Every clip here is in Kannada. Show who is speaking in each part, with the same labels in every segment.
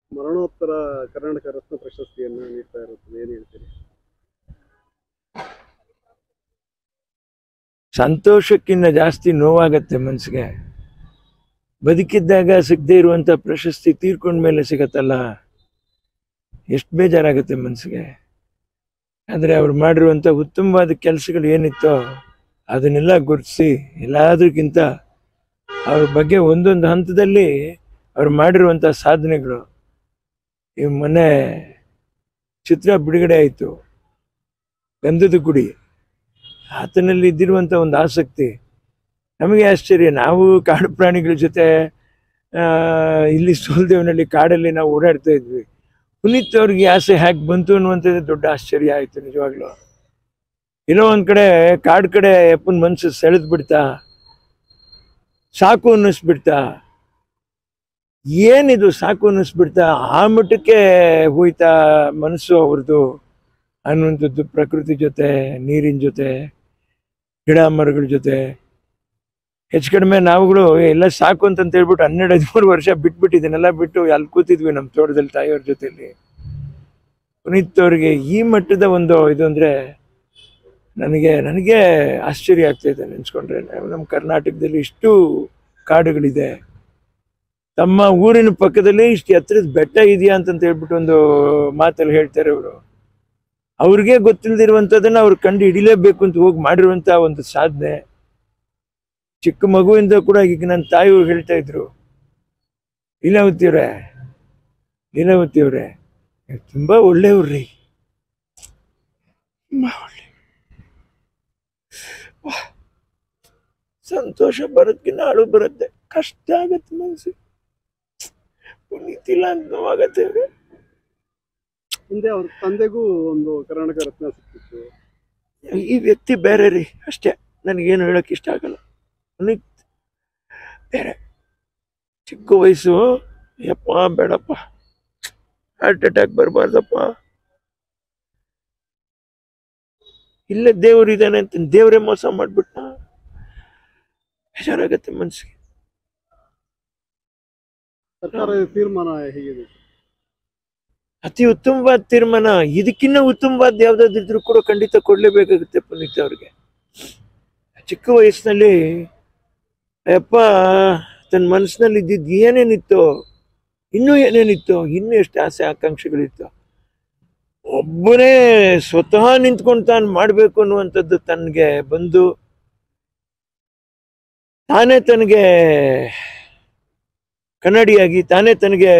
Speaker 1: ಮರಣೋತ್ತರ ಕರ್ನಾಟಕ ರತ್ನ ಪ್ರಶಸ್ತಿಯನ್ನ ನೀಡ್ತಾ ಇರುತ್ತದೆ ಏನ್ ಹೇಳ್ತೀರಿ
Speaker 2: ಸಂತೋಷಕ್ಕಿಂತ ಜಾಸ್ತಿ ನೋವಾಗತ್ತೆ ಮನ್ಸಿಗೆ ಬದುಕಿದ್ದಾಗ ಸಿಗದೆ ಇರುವಂತ ಪ್ರಶಸ್ತಿ ತೀರ್ಕೊಂಡ್ಮೇಲೆ ಸಿಗತ್ತಲ್ಲ ಎಷ್ಟು ಬೇಜಾರಾಗುತ್ತೆ ಮನ್ಸಿಗೆ ಆದರೆ ಅವ್ರು ಮಾಡಿರುವಂಥ ಉತ್ತಮವಾದ ಕೆಲಸಗಳು ಏನಿತ್ತೋ ಅದನ್ನೆಲ್ಲ ಗುರುತಿಸಿ ಎಲ್ಲದಕ್ಕಿಂತ ಅವ್ರ ಬಗ್ಗೆ ಒಂದೊಂದು ಹಂತದಲ್ಲಿ ಅವ್ರು ಮಾಡಿರುವಂಥ ಸಾಧನೆಗಳು ಈ ಮೊನ್ನೆ ಚಿತ್ರ ಬಿಡುಗಡೆ ಆಯಿತು ಗಂಧದ ಗುಡಿ ಆತನಲ್ಲಿ ಇದ್ದಿರುವಂಥ ಒಂದು ಆಸಕ್ತಿ ನಮಗೆ ಆಶ್ಚರ್ಯ ನಾವು ಕಾಡು ಪ್ರಾಣಿಗಳ ಜೊತೆ ಆ, ಇಲ್ಲಿ ಸೋಲ್ದೇವನಲ್ಲಿ ಕಾಡಲ್ಲಿ ನಾವು ಓಡಾಡ್ತಾ ಇದ್ವಿ ಪುನೀತ್ ಅವ್ರಿಗೆ ಈ ಆಸೆ ಹ್ಯಾಕ್ ಬಂತು ಅನ್ನುವಂಥದ್ದು ದೊಡ್ಡ ಆಶ್ಚರ್ಯ ಆಯಿತು ನಿಜವಾಗ್ಲೂ ಎಲ್ಲೋ ಒಂದ್ ಕಡೆ ಕಾಡು ಕಡೆ ಅಪ್ಪನ ಮನ್ಸು ಸೆಳೆದ್ ಬಿಡ್ತಾ ಸಾಕು ಅನ್ನಿಸ್ಬಿಡ್ತಾ ಏನಿದು ಸಾಕು ಅನ್ನಿಸ್ಬಿಡ್ತಾ ಆ ಮಟ್ಟಕ್ಕೆ ಹೋಯ್ತಾ ಮನಸ್ಸು ಅವ್ರದ್ದು ಅನ್ನುವಂಥದ್ದು ಪ್ರಕೃತಿ ಜೊತೆ ನೀರಿನ ಜೊತೆ ಗಿಡ ಮರಗಳ ಜೊತೆ ಹೆಚ್ಚು ಕಡಿಮೆ ನಾವುಗಳು ಎಲ್ಲ ಸಾಕು ಅಂತಂತ ಹೇಳ್ಬಿಟ್ಟು ಹನ್ನೆರಡು ಹದಿಮೂರು ವರ್ಷ ಬಿಟ್ಬಿಟ್ಟಿದ್ದೀನೆಲ್ಲ ಬಿಟ್ಟು ಅಲ್ಲಿ ಕೂತಿದ್ವಿ ನಮ್ಮ ತೋಟದಲ್ಲಿ ತಾಯಿಯವ್ರ ಜೊತೆಲಿ ಪುನೀತ್ ಅವ್ರಿಗೆ ಈ ಮಟ್ಟದ ಒಂದು ಇದು ಅಂದ್ರೆ ನನಗೆ ನನಗೆ ಆಶ್ಚರ್ಯ ಆಗ್ತಾಯಿದೆ ನೆನೆಸ್ಕೊಂಡ್ರೆ ನಮ್ಮ ಕರ್ನಾಟಕದಲ್ಲಿ ಇಷ್ಟು ಕಾಡುಗಳಿದೆ ತಮ್ಮ ಊರಿನ ಪಕ್ಕದಲ್ಲಿ ಇಷ್ಟು ಎತ್ತರದ ಬೆಟ್ಟ ಇದೆಯಾ ಅಂತಂತ ಹೇಳ್ಬಿಟ್ಟು ಒಂದು ಮಾತಲ್ಲಿ ಹೇಳ್ತಾರೆ ಅವರು ಅವ್ರಿಗೆ ಗೊತ್ತಿಲ್ಲದಿರುವಂಥದ್ದನ್ನ ಅವ್ರು ಕಂಡು ಹಿಡಿಲೇಬೇಕು ಅಂತ ಹೋಗಿ ಮಾಡಿರುವಂಥ ಒಂದು ಸಾಧನೆ ಚಿಕ್ಕ ಮಗುವಿಂದ ಕೂಡ ಈಗ ನನ್ನ ತಾಯಿಯವ್ರು ಹೇಳ್ತಾ ಇದ್ರು ಲೀಲಾವತಿಯವ್ರೆ ಲೀಲಾವತಿಯವ್ರೆ ನೀವು ತುಂಬಾ ಒಳ್ಳೆಯವ್ರಿ ತುಂಬಾ ಒಳ್ಳೆ ವಾಹ್. ಸಂತೋಷ ಬರೋದ್ಕಿನ್ನ ಅಳು ಬರುತ್ತೆ ಕಷ್ಟ ಆಗತ್ತೆ ಮನಸ್ಸಿಗೆ ಪುನೀತಿಲ್ಲ ಅಂತ ನೋವಾಗತ್ತೆ
Speaker 1: ಹಿಂದೆ ಅವ್ರ ತಂದೆಗೂ ಒಂದು ಕರ್ನಾಟಕ ರತ್ನ ಸಿಕ್ಕಿತ್ತು
Speaker 2: ಈ ವ್ಯಕ್ತಿ ಬೇರೆ ರೀ ಅಷ್ಟೇ ನನಗೇನು ಹೇಳಕ್ ಇಷ್ಟ ಆಗಲ್ಲ ಪುನೀತ್ ಬೇರೆ ಚಿಕ್ಕ ವಯಸ್ಸು ಯಪ್ಪ ಬೇಡಪ್ಪ ಹಾರ್ಟ್ ಅಟ್ಯಾಕ್ ಬರಬಾರ್ದಪ್ಪ ಇಲ್ಲೇ ದೇವ್ರು ಇದ್ದಾನೆ ಅಂತ ದೇವರೇ ಮೋಸ ಮಾಡ್ಬಿಟ್ಟ ಬೇಜಾರಾಗತ್ತೆ ಮನ್ಸಿಗೆ
Speaker 1: ಸರ್ಕಾರದ ತೀರ್ಮಾನ ಹೇಗಿದೆ
Speaker 2: ಅತಿ ಉತ್ತಮವಾದ ತೀರ್ಮಾನ ಇದಕ್ಕಿನ್ನ ಉತ್ತಮವಾದ ಯಾವ್ದಾದ್ರು ಕೂಡ ಖಂಡಿತ ಕೊಡ್ಲೇಬೇಕಾಗುತ್ತೆ ಪುನೀತ್ ಅವ್ರಿಗೆ ಚಿಕ್ಕ ವಯಸ್ಸಿನಲ್ಲಿ ಅಪ್ಪ ತನ್ನ ಮನಸ್ಸಿನಲ್ಲಿ ಇದ್ದಿದ್ದು ಏನೇನಿತ್ತು ಇನ್ನೂ ಏನೇನಿತ್ತು ಇನ್ನೂ ಎಷ್ಟು ಆಸೆ ಆಕಾಂಕ್ಷೆಗಳಿತ್ತು ಒಬ್ಬನೇ ಸ್ವತಃ ನಿಂತ್ಕೊಂಡು ತಾನು ಮಾಡಬೇಕು ಅನ್ನುವಂಥದ್ದು ತನಗೆ ಬಂದು ತಾನೇ ತನಗೆ ಕನ್ನಡಿಯಾಗಿ ತಾನೇ ತನಗೆ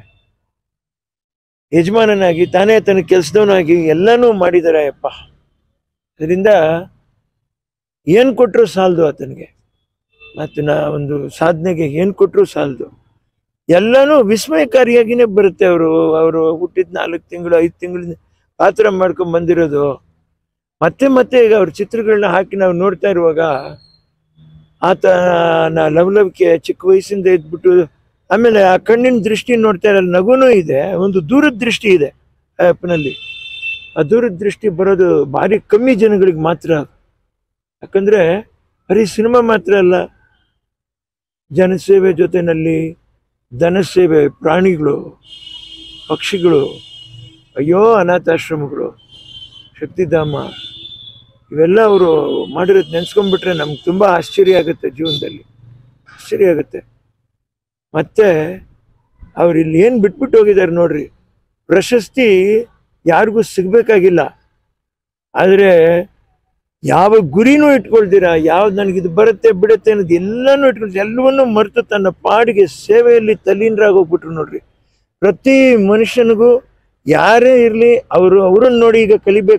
Speaker 2: ಯಜಮಾನನಾಗಿ ತಾನೇ ತನ್ನ ಕೆಲಸದವನಾಗಿ ಎಲ್ಲನೂ ಮಾಡಿದ್ದಾರೆ ಅಪ್ಪ ಅದರಿಂದ ಏನು ಕೊಟ್ಟರು ಸಾಲದು ಆತನಿಗೆ ಆತನ ಒಂದು ಸಾಧನೆಗೆ ಏನು ಕೊಟ್ಟರು ಸಾಲದು ಎಲ್ಲನೂ ವಿಸ್ಮಯಕಾರಿಯಾಗಿನೇ ಬರುತ್ತೆ ಅವರು ಅವರು ಹುಟ್ಟಿದ ನಾಲ್ಕು ತಿಂಗಳು ಐದು ತಿಂಗಳು ಪಾತ್ರ ಮಾಡ್ಕೊಂಡ್ ಬಂದಿರೋದು ಮತ್ತೆ ಮತ್ತೆ ಈಗ ಅವ್ರ ಚಿತ್ರಗಳನ್ನ ಹಾಕಿ ನಾವು ನೋಡ್ತಾ ಇರುವಾಗ ಆತನ ಲವಲವಿಕೆ ಚಿಕ್ಕ ವಯಸ್ಸಿಂದ ಇದ್ಬಿಟ್ಟು ಆಮೇಲೆ ಆ ಕಣ್ಣಿನ ದೃಷ್ಟಿ ನೋಡ್ತಾ ಇರಲ್ಲ ನಗುನೂ ಇದೆ ಒಂದು ದೂರದ ದೃಷ್ಟಿ ಇದೆ ಆ ಅಪ್ಪನಲ್ಲಿ ಆ ದೂರದ ದೃಷ್ಟಿ ಬರೋದು ಭಾರಿ ಕಮ್ಮಿ ಜನಗಳಿಗೆ ಮಾತ್ರ ಯಾಕಂದ್ರೆ ಬರೀ ಸಿನಿಮಾ ಮಾತ್ರ ಅಲ್ಲ ಜನಸೇವೆ ಜೊತೆನಲ್ಲಿ ಧನಸೇವೆ ಪ್ರಾಣಿಗಳು ಪಕ್ಷಿಗಳು ಅಯ್ಯೋ ಅನಾಥಾಶ್ರಮಗಳು ಶಕ್ತಿಧಾಮ ಇವೆಲ್ಲ ಅವರು ಮಾಡಿರೋದು ನೆನ್ಸ್ಕೊಂಡ್ಬಿಟ್ರೆ ನಮ್ಗೆ ತುಂಬ ಆಶ್ಚರ್ಯ ಆಗುತ್ತೆ ಜೀವನದಲ್ಲಿ ಆಶ್ಚರ್ಯ ಆಗುತ್ತೆ ಮತ್ತೆ ಅವ್ರು ಇಲ್ಲಿ ಏನು ಬಿಟ್ಬಿಟ್ಟು ಹೋಗಿದ್ದಾರೆ ನೋಡ್ರಿ ಪ್ರಶಸ್ತಿ ಯಾರಿಗೂ ಸಿಗ್ಬೇಕಾಗಿಲ್ಲ ಆದರೆ ಯಾವ ಗುರಿನೂ ಇಟ್ಕೊಳ್ತೀರಾ ಯಾವ್ದು ನನಗಿದು ಬರುತ್ತೆ ಬಿಡುತ್ತೆ ಅನ್ನೋದು ಎಲ್ಲನೂ ಇಟ್ಕೊಳ್ತೀರ ಎಲ್ಲವನ್ನೂ ಮರೆತು ತನ್ನ ಪಾಡಿಗೆ ಸೇವೆಯಲ್ಲಿ ತಲ್ಲೀನರಾಗಿ ಹೋಗ್ಬಿಟ್ರು ನೋಡ್ರಿ ಪ್ರತಿ ಮನುಷ್ಯನಿಗೂ ಯಾರೇ ಇರಲಿ ಅವರು ಅವ್ರನ್ನ ನೋಡಿ ಈಗ ಕಲಿಬೇಕು